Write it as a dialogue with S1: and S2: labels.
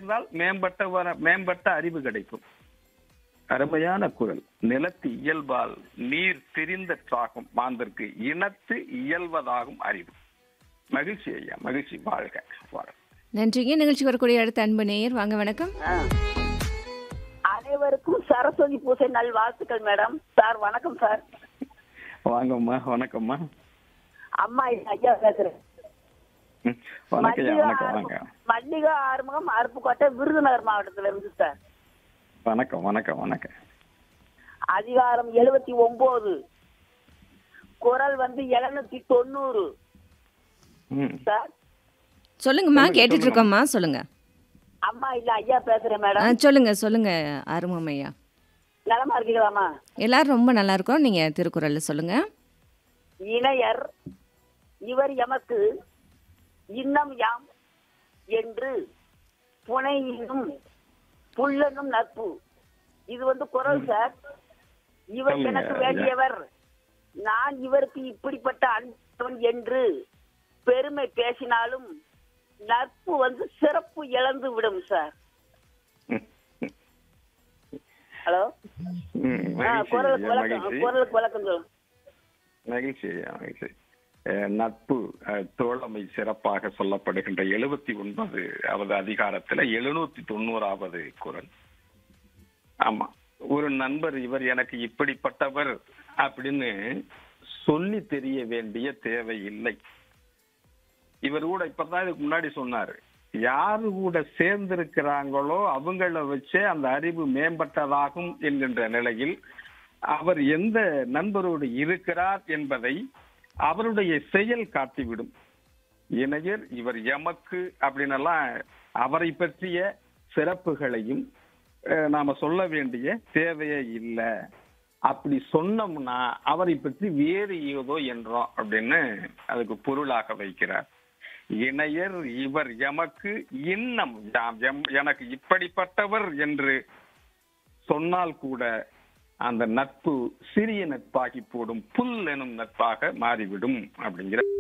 S1: சேர்ந்தால் மேம்பட்ட வர- மேம்பட்ட அறிவு கிடைக்கும் அருமையான குரல் நிலத்து இயல்பால் நீர் திரிந்த சாகும் மாந்தற்கு இனத்து இயல்வதாகும் அறிவு மகிழ்ச்சி ஐயா மகிழ்ச்சி வாழ்க வாழ்க
S2: நன்றிங்க நிகழ்ச்சிக்கு வரக்கூடிய அடுத்த அன்பு நேயர் வாங்க வணக்கம்
S3: ஆ. அனைவருக்கும் சரஸ்வதி பூசை நல் வாழ்த்துக்கள் மேடம் சார் வணக்கம் சார்
S1: வாங்கம்மா வணக்கம்மா
S3: அம்மா இது ஐயா பேசுறேன்
S1: ம், வணக்கம் ஐயா
S3: மல்லிகா
S1: வணக்கம் வாங்க
S3: ஆறுமுகம்- மல்லிகா ஆறுமுகம் அருப்புக்கோட்டை விருதுநகர் மாவட்டத்துல இருந்து சார்
S1: வணக்கம் வணக்கம் வணக்கம்
S3: அதிகாரம் எழுபத்தி ஒன்பது குரல் வந்து எழுநூத்தி தொண்ணூறு
S1: ம்
S3: சார்
S2: சொல்லுங்கம்மா
S1: சொல்லுங்க,
S2: கேட்டுட்டு
S1: சொல்லுங்க.
S2: இருக்கோம்மா சொல்லுங்க
S3: அம்மா இல்ல ஐயா பேசுறேன்
S2: ஆ,
S3: மேடம்
S2: சொல்லுங்க சொல்லுங்க ஆறுமுகம் ஐயா
S3: நலமா இருக்கீங்களாமா
S2: எல்லாரும் ரொம்ப நல்லா இருக்கோம் நீங்க திருக்குறள்ல சொல்லுங்க
S3: இணையர் இவர் எமக்கு இன்னம் யாம் என்று புனையினும் புல்லனும் நட்பு இது வந்து குரல் சார் இவர்
S1: சொல்லுங்க,
S3: எனக்கு
S1: ஐயா.
S3: வேண்டியவர் நான் இவருக்கு இப்படிப்பட்ட அன்பன் என்று பெருமை பேசினாலும் நட்பு வந்து சிறப்பு இழந்து விடும் சார்
S1: ம், ம்,
S3: ஹலோ
S1: ம்,
S3: ஆ,
S1: மகிழ்ச்சி
S3: குரலுக்கு
S1: ஐயா,
S3: விளக்கம்
S1: மகிழ்ச்சி
S3: குரலுக்கு விளக்கம் சொல்லுங்க
S1: மகிழ்ச்சி ஐயா மகிழ்ச்சி அஹ், நட்பு அஹ், தோழமை சிறப்பாக சொல்லப்படுகின்ற எழுபத்தி ஒன்பது அதிகாரத்துல எழுநூத்தி தொண்ணூறாவது குரல் ஆமா ஒரு நண்பர் இவர் எனக்கு இப்படிப்பட்டவர் அப்படின்னு சொல்லி தெரிய வேண்டிய தேவை இல்லை இவர் கூட இப்பதான் இதுக்கு முன்னாடி சொன்னாரு யாரு கூட சேர்ந்திருக்கிறாங்களோ அவங்கள வச்சே அந்த அறிவு மேம்பட்டதாகும் என்கின்ற நிலையில் அவர் எந்த நண்பரோடு இருக்கிறார் என்பதை அவருடைய செயல் காட்டிவிடும் இணையர் இவர் எமக்கு அப்படின்னெல்லாம் அவரை பற்றிய சிறப்புகளையும் அஹ், நாம சொல்ல வேண்டிய தேவையே இல்லை அப்படி சொன்னோம்னா அவரை பற்றி வேறு ஏதோ என்றோம் அப்படின்னு அதுக்கு பொருளாக வைக்கிறார் இணையர் இவர் எமக்கு இன்னம் யாம் எம்- எனக்கு இப்படிப்பட்டவர் என்று சொன்னால் கூட அந்த நட்பு சிறிய நட்பாகி போடும் புல் எனும் நட்பாக மாறிவிடும் அப்படிங்கிற